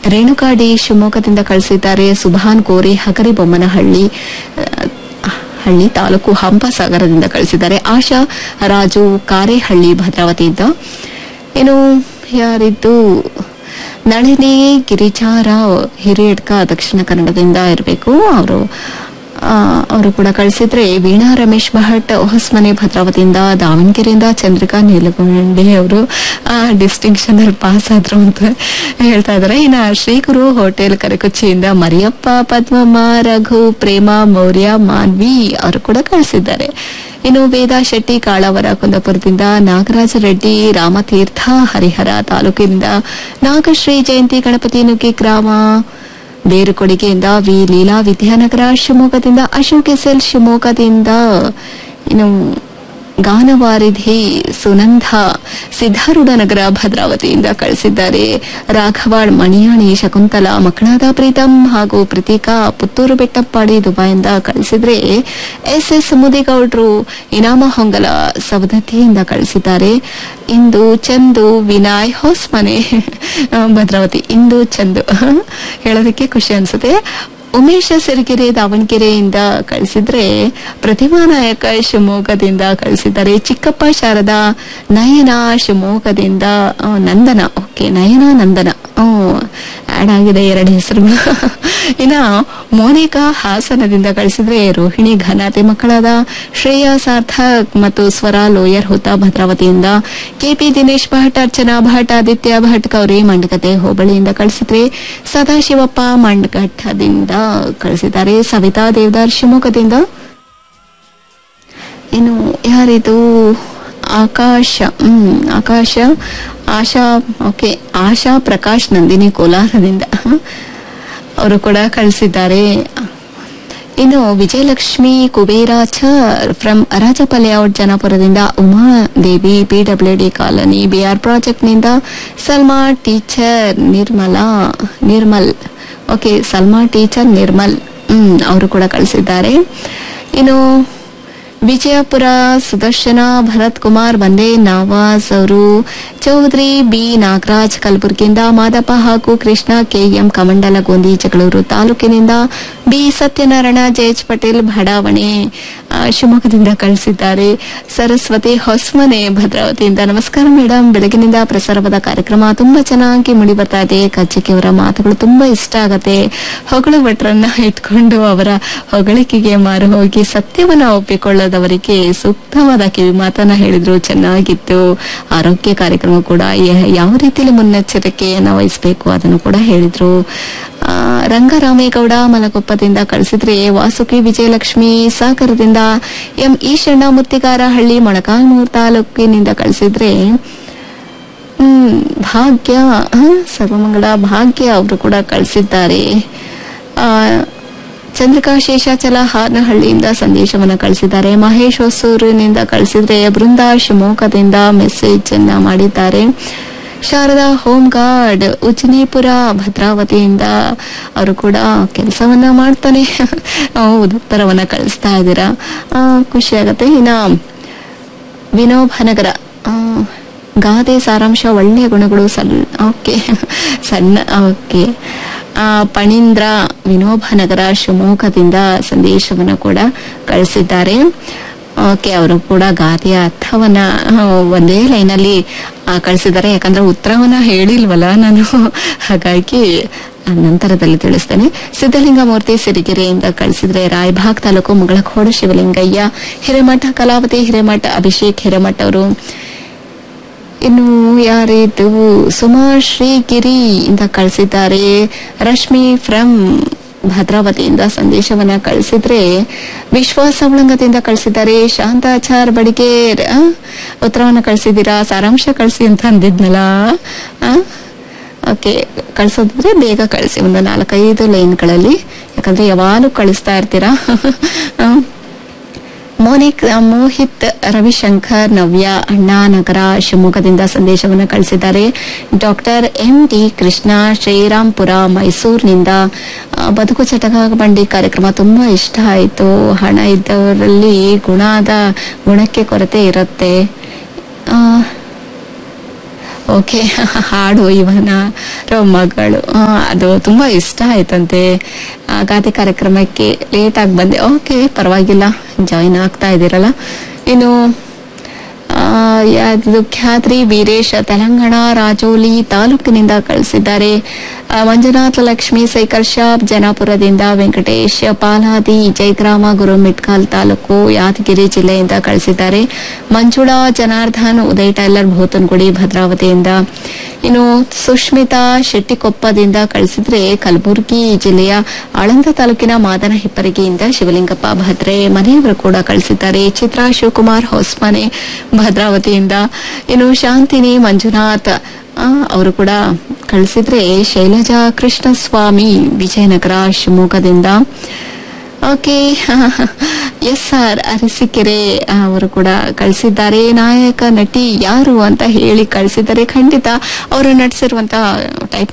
Renuka D ಶಿವಮೊಗ್ಗದಿಂದ ಕಳಿಸಿದ್ದಾರೆ ಸುಭಾನ್ ಕೋರಿ ಹಗರಿಬೊಮ್ಮನಹಳ್ಳಿ ಆ, ಹಳ್ಳಿ ತಾಲೂಕು ಹಂಪಸಾಗರದಿಂದ ಕಳಿಸಿದ್ದಾರೆ ಆಶಾ ರಾಜು ಕಾರೇಹಳ್ಳಿ ಭದ್ರಾವತಿಯಿಂದ ಏನು ಯಾರಿದ್ದು ನಳಿನಿ ಗಿರಿಜಾರಾವ್ ಹಿರಿಯಡ್ಕ ದಕ್ಷಿಣ ಕನ್ನಡದಿಂದ ಇರಬೇಕು ಅವರು ಅವರು ಕೂಡ ಕಳಿಸಿದ್ರೆ ವೀಣಾ ರಮೇಶ್ ಭಟ್ ಹೊಸಮನೆ ಭದ್ರಾವತಿಯಿಂದ ದಾವಣಗೆರೆಯಿಂದ ಚಂದ್ರಿಕಾ ನೀಲಗೊಂಡಿ ಅವರು ಡಿಸ್ಟಿಂಕ್ಷನ್ ಅಲ್ಲಿ ಪಾಸ್ ಆದ್ರು ಅಂತ ಹೇಳ್ತಾ ಇದಾರೆ ಇನ್ನ ಶ್ರೀಗುರು ಹೋಟೆಲ್ ಕರಕುಚ್ಚಿಯಿಂದ ಮರಿಯಪ್ಪ ಪದ್ಮಮ್ಮ ರಘು ಪ್ರೇಮ ಮೌರ್ಯ ಮಾನ್ವಿ ಅವರು ಕೂಡ ಕಳಿಸಿದ್ದಾರೆ ಇನ್ನು ವೇದಾ ಶೆಟ್ಟಿ ಕಾಳವರ ಕುಂದಪುರದಿಂದ ನಾಗರಾಜ ರೆಡ್ಡಿ ರಾಮತೀರ್ಥ ಹರಿಹರ ತಾಲೂಕಿನಿಂದ ನಾಗಶ್ರೀ ಜಯಂತಿ ಗಣಪತಿ ನುಗ್ಗಿ ಗ್ರಾಮ ಬೇರುಕೊಡುಗೆಯಿಂದ ವಿ ಲೀಲಾ ವಿದ್ಯಾನಗರ ಶಿವಮೊಗ್ಗದಿಂದ ಅಶೋಕ್ ಎಸ್ ಎಲ್ ಶಿವಮೊಗ್ಗದಿಂದ ಇನ್ನು ಗಾನವಾರಿಧಿ ಸುನಂದ ಸಿದ್ಧಾರೂಢ ನಗರ ಭದ್ರಾವತಿಯಿಂದ ಕಳಿಸಿದ್ದಾರೆ ರಾಘವಾಳ್ ಮಣಿಯಾಣಿ ಶಕುಂತಲಾ ಮಕ್ಕಳಾದ ಪ್ರೀತಂ ಹಾಗೂ ಪ್ರತೀಕಾ ಪುತ್ತೂರು ಬೆಟ್ಟಪ್ಪಾಡಿ ದುಬೈಯಿಂದ ಕಳಿಸಿದ್ರೆ ಎಸ್ ಎಸ್ ಮುದಿಗೌಡ್ರು ಇನಾಮ ಹೊಂಗಲ ಸವದತ್ತಿಯಿಂದ ಕಳಿಸಿದ್ದಾರೆ ಇಂದು ಚಂದು ವಿನಾಯ್ ಹೊಸ್ಮನೆ ಭದ್ರಾವತಿ ಇಂದು ಚಂದು ಹೇಳೋದಕ್ಕೆ ಖುಷಿ ಅನ್ಸುತ್ತೆ ಉಮೇಶ ಸಿರಿಗೆರೆ ದಾವಣಗೆರೆಯಿಂದ ಕಳಿಸಿದ್ರೆ ಪ್ರತಿಮಾ ನಾಯಕ ಶಿವಮೊಗ್ಗದಿಂದ ಕಳಿಸಿದ್ದಾರೆ ಚಿಕ್ಕಪ್ಪ ಶಾರದಾ ನಯನ ಶಿವಮೊಗ್ಗದಿಂದ ಆ, ನಂದನ ಓಕೆ ನಯನ ನಂದನ ಆಡ್ ಆಗಿದೆ ಎರಡು ಹೆಸರುಗಳು ಇನ್ನ ಮೋನಿಕಾ ಹಾಸನದಿಂದ ಕಳಿಸಿದ್ರೆ ರೋಹಿಣಿ ಘನತೆ ಮಕ್ಕಳಾದ ಶ್ರೇಯಾ ಸಾರ್ಥಕ್ ಮತ್ತು ಸ್ವರ ಲೋಯರ್ ಹುತ್ತ ಭದ್ರಾವತಿಯಿಂದ ಕೆಪಿ ದಿನೇಶ್ ಭಟ್ ಅರ್ಚನಾ ಭಟ್ ಆದಿತ್ಯ ಭಟ್ ಗೌರಿ ಮಂಡಕತೆ ಹೋಬಳಿಯಿಂದ ಕಳಿಸಿದ್ರೆ ಸದಾಶಿವಪ್ಪ ಮಂಡಘಟ್ಟದಿಂದ ಕಳಿಸಿದ್ದಾರೆ ಸವಿತಾ ದೇವದಾರ್ ಶಿವಮೊಗ್ಗದಿಂದ ಇನ್ನು ಯಾರಿದು ಆಕಾಶ ಹ್ಮ್ ಆಕಾಶ ಆಶಾ ಓಕೆ ಆಶಾ ಪ್ರಕಾಶ್ ನಂದಿನಿ ಕೋಲಾರದಿಂದ ಅವರು ಕೂಡ ಕಳಿಸಿದ್ದಾರೆ ಇನ್ನು ವಿಜಯಲಕ್ಷ್ಮಿ ಕುಬೇರಾಚಾರ್ ಫ್ರಮ್ ರಾಜಪಲ್ಲೇಔಟ್ ಜನಾಪುರದಿಂದ ಉಮಾದೇವಿ ಪಿಡಬ್ಲ್ಯೂಡಿ ಕಾಲನಿ ಬಿಆರ್ ಪ್ರಾಜೆಕ್ಟ್ನಿಂದ Salma teacher Nirmala Nirmal okay Salma teacher Nirmal ಹ್ಮ್ ಅವರು ಕೂಡ ಕಳಿಸಿದ್ದಾರೆ ಇನ್ನು ವಿಜಯಪುರ ಸುದರ್ಶನ ಭರತ್ ಕುಮಾರ್ ಬಂದೇ ನವಾಜ್ ಅವರು ಚೌಧರಿ ಬಿ ನಾಗರಾಜ್ ಕಲಬುರಗಿಯಿಂದ ಮಾದಪ್ಪ ಹಾಗೂ ಕೃಷ್ಣ ಕೆಎಂ ಕಮಂಡಲ ಗೋಂದಿ ಜಗಳೂರು ತಾಲೂಕಿನಿಂದ ಬಿ ಸತ್ಯನಾರಾಯಣ ಜಯಚ್ ಪಟೇಲ್ ಬಡಾವಣೆ ಆ, ಶಿವಮೊಗ್ಗದಿಂದ ಕಳಿಸಿದ್ದಾರೆ ಸರಸ್ವತಿ ಹೊಸ್ಮನೆ ಭದ್ರಾವತಿಯಿಂದ ನಮಸ್ಕಾರ ಮೇಡಮ್ ಬೆಳಗಿನಿಂದ ಪ್ರಸಾರವಾದ ಕಾರ್ಯಕ್ರಮ ತುಂಬಾ ಚೆನ್ನಾಗಿ ಮುಡಿ ಬರ್ತಾ ಇದೆ ಕಜ್ಜಿಕೆಯವರ ಮಾತುಗಳು ತುಂಬಾ ಇಷ್ಟ ಆಗತ್ತೆ ಹೊಗಳು ಭಟ್ರನ್ನ ಇಟ್ಕೊಂಡು ಅವರ ಹೊಗಳಿಕೆಗೆ ಮಾರು ಹೋಗಿ ಸತ್ಯವನ್ನ ಒಪ್ಪಿಕೊಳ್ಳದವರಿಗೆ ಸೂಕ್ತವಾದ ಕಿವಿ ಮಾತನ್ನ ಹೇಳಿದ್ರು ಚೆನ್ನಾಗಿತ್ತು ಆರೋಗ್ಯ ಕಾರ್ಯಕ್ರಮ ಕೂಡ ಯ- ಯಾವ ರೀತಿಯಲ್ಲಿ ಮುನ್ನೆಚ್ಚರಿಕೆಯನ್ನ ವಹಿಸಬೇಕು ಅದನ್ನು ಕೂಡ ಹೇಳಿದ್ರು ಆ, ರಂಗರಾಮೇಗೌಡ ಮಲಗೊಪ್ಪದಿಂದ ಕಳಿಸಿದ್ರೆ ವಾಸುಕಿ ವಿಜಯಲಕ್ಷ್ಮಿ ಸಾಗರದಿಂದ ಎಂ ಈಶಣ್ಣ ಮುತ್ತಿಗಾರ ಹಳ್ಳಿ ಮೊಳಕಾಲ್ಮೂರು ತಾಲೂಕಿನಿಂದ ಕಳಿಸಿದ್ರೆ ಹ್ಮ್ ಭಾಗ್ಯ ಹ, ಸರ್ವಮಂಗಳ ಭಾಗ್ಯ ಅವರು ಕೂಡ ಕಳಿಸಿದ್ದಾರೆ ಆ, ಚಂದ್ರಿಕಾ ಶೇಷಾಚಲ ಹಾರನಹಳ್ಳಿಯಿಂದ ಸಂದೇಶವನ್ನು ಕಳಿಸಿದ್ದಾರೆ ಮಹೇಶ್ ಹೊಸೂರಿನಿಂದ ಕಳಿಸಿದ್ರೆ ಬೃಂದಾ ಶಿವಮೊಗ್ಗದಿಂದ ಮೆಸೇಜ್ ಅನ್ನ ಮಾಡಿದ್ದಾರೆ ಶಾರದಾ ಹೋಮ್ ಗಾರ್ಡ್ ಉಜ್ನಿಪುರ ಭದ್ರಾವತಿಯಿಂದ ಅವರು ಕೂಡ ಕೆಲಸವನ್ನ ಮಾಡ್ತಾನೆ ಉತ್ತರವನ್ನ ಕಳಿಸ್ತಾ ಇದ್ದೀರಾ ಆ, ಖುಷಿ ಆಗತ್ತೆ ಇನ್ನ ವಿನೋಭನಗರ ಆ, ಗಾದೆ ಸಾರಾಂಶ ಒಳ್ಳೆಯ ಗುಣಗಳು ಸಲ್ ಓಕೆ ಸಣ್ಣ ಓಕೆ ಆ, ಪಣೀಂದ್ರ ವಿನೋಭನಗರ ಶಿವಮೊಗ್ಗದಿಂದ ಸಂದೇಶವನ್ನು ಕೂಡ ಕಳಿಸಿದ್ದಾರೆ ಓಕೆ ಅವರು ಕೂಡ ಗಾದೆಯ ಅರ್ಥವನ್ನ ಆ, ಒಂದೇ ಲೈನಲ್ಲಿ ಆ, ಕಳಿಸಿದ್ದಾರೆ ಯಾಕಂದ್ರೆ ಉತ್ತರವನ್ನ ಹೇಳಿಲ್ವಲ್ಲ ನಾನು ಹಾಗಾಗಿ ಆ, ನಂತರದಲ್ಲಿ ತಿಳಿಸ್ತೇನೆ ಸಿದ್ದಲಿಂಗಮೂರ್ತಿ ಸಿರಿಗೆರೆಯಿಂದ ಕಳಿಸಿದ್ರೆ ರಾಯಭಾಗ್ ತಾಲೂಕು ಮುಗಳಖೋಡ ಶಿವಲಿಂಗಯ್ಯ ಹಿರೇಮಠ ಕಲಾವತಿ ಹಿರೇಮಠ ಅಭಿಷೇಕ್ ಹಿರೇಮಠ ಅವರು ಇನ್ನು ಯಾರಿದ್ದು ಸುಮಾ ಶ್ರೀಗಿರಿ ಇಂದ ಕಳಿಸಿದ್ದಾರೆ ರಶ್ಮಿ ಫ್ರಮ್ ಭದ್ರಾವತಿಯಿಂದ ಸಂದೇಶವನ್ನ ಕಳಿಸಿದ್ರೆ ವಿಶ್ವಾಸ ಉಳಂಗದಿಂದ ಕಳಿಸಿದ್ದಾರೆ ಶಾಂತಾಚಾರ್ ಬಡಿಗೇರ್ ಆ? ಉತ್ತರವನ್ನ ಕಳಿಸಿದ್ದೀರಾ ಸಾರಾಂಶ ಕಳಿಸಿ ಅಂತ ಅಂದಿದ್ನಲ್ಲ ಆ? ಓಕೆ ಕಳಿಸೋದಿದ್ರೆ ಬೇಗ ಕಳಿಸಿ ಒಂದು ನಾಲ್ಕೈದು ಲೈನ್ಗಳಲ್ಲಿ ಯಾಕಂದ್ರೆ ಯಾವಾಗಲೂ ಕಳಿಸ್ತಾ ಇರ್ತೀರಾ ಆ? ಮೋನಿಕ್ ಮೋಹಿತ್ ರವಿಶಂಕರ್ ನವ್ಯ ಅಣ್ಣಾನಗರ ಶಿವಮೊಗ್ಗದಿಂದ ಸಂದೇಶವನ್ನು ಕಳಿಸಿದ್ದಾರೆ doctor M D Krishna Shrirampura ಮೈಸೂರಿನಿಂದ ಆ, ಬದುಕು ಚಟಕ ಬಂಡಿ ಕಾರ್ಯಕ್ರಮ ತುಂಬಾ ಇಷ್ಟ ಆಯಿತು ಹಣ ಇದ್ದವರಲ್ಲಿ ಗುಣದ ಗುಣಕ್ಕೆ ಕೊರತೆ ಇರುತ್ತೆ ಆ, ಓಕೆ ಹಾಡು ಇವನ ರ ಮಗಳು ಆ, ಅದು ತುಂಬಾ ಇಷ್ಟ ಆಯ್ತಂತೆ ಆ, ಗಾದೆ ಕಾರ್ಯಕ್ರಮಕ್ಕೆ ಲೇಟ್ ಆಗಿ ಬಂದೆ ಓಕೆ ಪರವಾಗಿಲ್ಲ ಜಾಯಿನ್ ಆಗ್ತಾ ಇದ್ದೀರಲ್ಲ ಇನ್ನು ಆ, ಯಾವ್ದು ಖ್ಯಾತ್ರಿ ವೀರೇಶ್ ತೆಲಂಗಾಣ ರಾಜೋಲಿ ತಾಲೂಕಿನಿಂದ ಕಳಿಸಿದ್ದಾರೆ ಆ, ಮಂಜುನಾಥ ಲಕ್ಷ್ಮಿ ಸೈಕಲ್ ಶಾಪ್ ಜನಾಪುರದಿಂದ ವೆಂಕಟೇಶ್ ಪಾಲಾದಿ ಜಯಗ್ರಾಮ ಗುರುಮಿಟ್ಕಾಲ್ ತಾಲೂಕು ಯಾದಗಿರಿ ಜಿಲ್ಲೆಯಿಂದ ಕಳಿಸಿದ್ದಾರೆ ಮಂಜುಳಾ ಜನಾರ್ದನ್ ಉದಯ್ ಟೈಲರ್ ಭೂತನ್ಗುಡಿ ಭದ್ರಾವತಿಯಿಂದ ಇನ್ನು ಸುಷ್ಮಿತಾ ಶೆಟ್ಟಿಕೊಪ್ಪದಿಂದ ಕಳಿಸಿದ್ರೆ ಕಲಬುರಗಿ ಜಿಲ್ಲೆಯ ಆಳಂದ ತಾಲೂಕಿನ ಮಾದನ ಹಿಪ್ಪರಿಗೆಯಿಂದ ಶಿವಲಿಂಗಪ್ಪ ಭದ್ರೆ ಮನೆಯವರು ಕೂಡ ಕಳಿಸಿದ್ದಾರೆ ಚಿತ್ರಾ ಶಿವಕುಮಾರ್ ಹೊಸ್ಮನೆ ಭದ್ರಾವತಿಯಿಂದ ಇನ್ನು ಶಾಂತಿನಿ ಮಂಜುನಾಥ್ ಆ, ಅವರು ಕೂಡ ಕಳಿಸಿದ್ರೆ ಶೈಲಜಾ ಕೃಷ್ಣಸ್ವಾಮಿ ವಿಜಯನಗರ ಶಿವಮೊಗ್ಗದಿಂದ ಓಕೆ ಎಸ್ ಸರ್ ಅರಸೀಕೆರೆ ಅವರು ಕೂಡ ಕಳಿಸಿದ್ದಾರೆ ನಾಯಕ ನಟಿ ಯಾರು ಅಂತ ಹೇಳಿ ಕಳಿಸಿದ್ದಾರೆ ಖಂಡಿತ ಅವರು ನಟಿಸಿರುವಂತಹ ಟೈಪ್